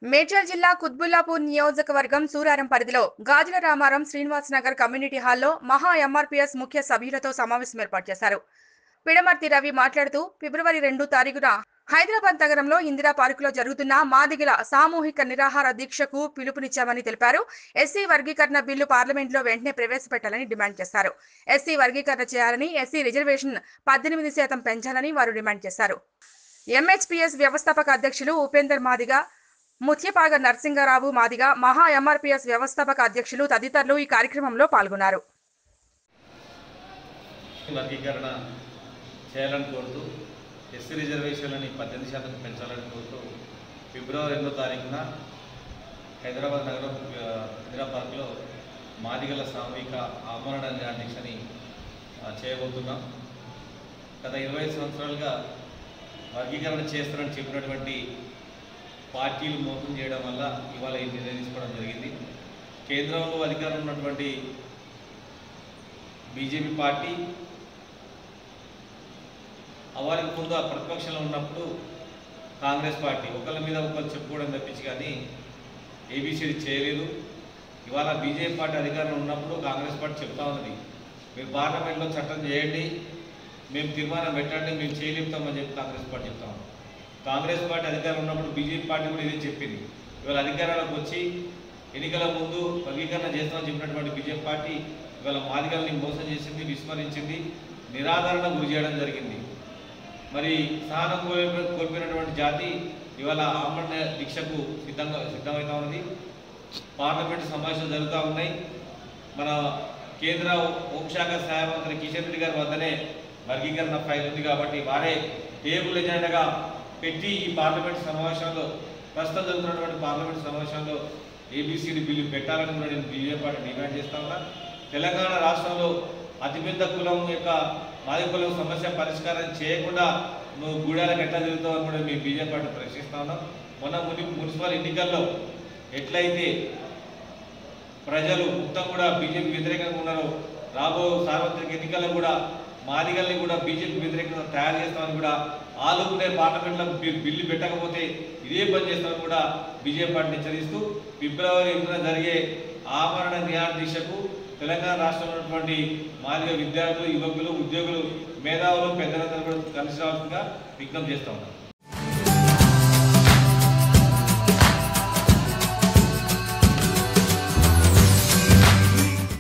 మేడ్చల్ జిల్లా కుత్బుల్లాపూర్ నియోజకవర్గం సూరారం పరిధిలో గాజుల రామారం శ్రీనివాస్ నగర్ కమ్యూనిటీ హాల్లో మహా ఎంఆర్పీఎస్ ముఖ్య సభ్యులతో సమావేశం ఏర్పాటు చేశారు పిడమర్తి రవి మాట్లాడుతూ ఫిబ్రవరి రెండు తారీఖున హైదరాబాద్ నగరంలో ఇందిరా పార్కులో జరుగుతున్న మాదిగల సామూహిక నిరాహార దీక్షకు పిలుపునిచ్చామని తెలిపారు ఎస్సీ వర్గీకరణ బిల్లు పార్లమెంట్లో వెంటనే ప్రవేశపెట్టాలని డిమాండ్ చేశారు ఎస్సీ వర్గీకరణ చేయాలని ఎస్సీ రిజర్వేషన్ పద్దెనిమిది శాతం పెంచాలని వారు డిమాండ్ చేశారు ఎంహెచ్పిఎస్ వ్యవస్థాపక అధ్యక్షులు ఉపేందర్ మాదిగ ముత్యపాగ నరసింగారావు మాదిగ మహా ఎంఆర్పీఎస్ వ్యవస్థాపక అధ్యక్షులు తదితరులు ఈ కార్యక్రమంలో పాల్గొన్నారు వర్గీకరణ చేయాలని కోరుతూ ఎస్సీ రిజర్వేషన్లని పద్దెనిమిది శాతం పెంచాలని కోరుతూ ఫిబ్రవరి రెండో తారీఖున హైదరాబాద్ నగరం ఆ, ఇందిరా పార్క్లో మాదిగల సామూహిక ఆమరణ దీక్షని ఆ, చేయబోతున్నాం గత ఇరవై సంవత్సరాలుగా వర్గీకరణ చేస్తారని చెప్పినటువంటి పార్టీలు మోసం చేయడం వల్ల ఇవాళ ఈ నిర్ణయం తీసుకోవడం జరిగింది కేంద్రంలో అధికారం ఉన్నటువంటి బీజేపీ పార్టీ వారికి ముందు ఆ ప్రతిపక్షంలో ఉన్నప్పుడు కాంగ్రెస్ పార్టీ ఒకళ్ళ మీద ఒకరు చెప్పుకోవడం తప్పించి కానీ ఏబీసీ చేయలేదు ఇవాళ బీజేపీ పార్టీ అధికారంలో ఉన్నప్పుడు కాంగ్రెస్ పార్టీ చెప్తా ఉన్నది మీరు పార్లమెంట్లో చట్టం చేయండి మేము తీర్మానం పెట్టండి మేము చేయలేపుతామని చెప్పి కాంగ్రెస్ పార్టీ చెప్తా ఉన్నాం కాంగ్రెస్ పార్టీ అధికారం ఉన్నప్పుడు బీజేపీ పార్టీ కూడా ఇదే చెప్పింది ఇవాళ అధికారంలోకి వచ్చి ఎన్నికల ముందు వర్గీకరణ చేస్తామని చెప్పినటువంటి బీజేపీ పార్టీ ఇవాళ మాదిగల్ని మోసం చేసింది విస్మరించింది నిరాదరణ గురి చేయడం జరిగింది మరి సహనం కోల్పో- కోల్పోయినటువంటి జాతి ఇవాళ ఆమరణ దీక్షకు సిద్ధంగా సిద్ధమవుతా ఉన్నది పార్లమెంట్ సమావేశాలు జరుగుతూ ఉన్నాయి మన కేంద్ర హోంశాఖ సహాయ మంత్రి కిషన్ రెడ్డి గారి వద్దనే వర్గీకరణ ఫైల్ ఉంది కాబట్టి వారే టేబుల్ ఎజెండాగా పెట్టి ఈ పార్లమెంట్ సమావేశంలో ప్రస్తుతం జరుగుతున్నటువంటి పార్లమెంట్ సమావేశంలో ఏబిసిడి బిల్లు పెట్టాలని కూడా నేను బీజేపీ పార్టీ డిమాండ్ చేస్తా ఉన్నా తెలంగాణ రాష్ట్రంలో అతిపెద్ద కులం యొక్క మాది కులం సమస్య పరిష్కారం చేయకుండా నువ్వు గూడాలకు ఎట్లా తిరుగుతావు అని కూడా మేము బీజేపీ పార్టీ ప్రశ్నిస్తా ఉన్నాం మొన్న ముని మున్సిపల్ ఎన్నికల్లో ఎట్లయితే ప్రజలు మొత్తం కూడా బీజేపీ వ్యతిరేకంగా ఉన్నారు రాబో సార్వత్రిక ఎన్నికల్లో కూడా మాదిగల్ని కూడా బీజేపీ వ్యతిరేకంగా తయారు చేస్తామని కూడా ఆలోపునే పార్లమెంట్లో బి- బిల్లు పెట్టకపోతే ఇదే పని చేస్తామని కూడా బీజేపీ పార్టీ హెచ్చరిస్తూ ఫిబ్రవరి ఎనిమిదిన జరిగే ఆమరణ నిరాహార దీక్షకు తెలంగాణ రాష్ట్రంలో ఉన్నటువంటి మాదిగ విద్యార్థులు యువకులు ఉద్యోగులు మేధావులు పెద్దలందరూ కూడా కలిసి రావాల్సిందిగా విజ్ఞప్తి చేస్తా ఉన్నాం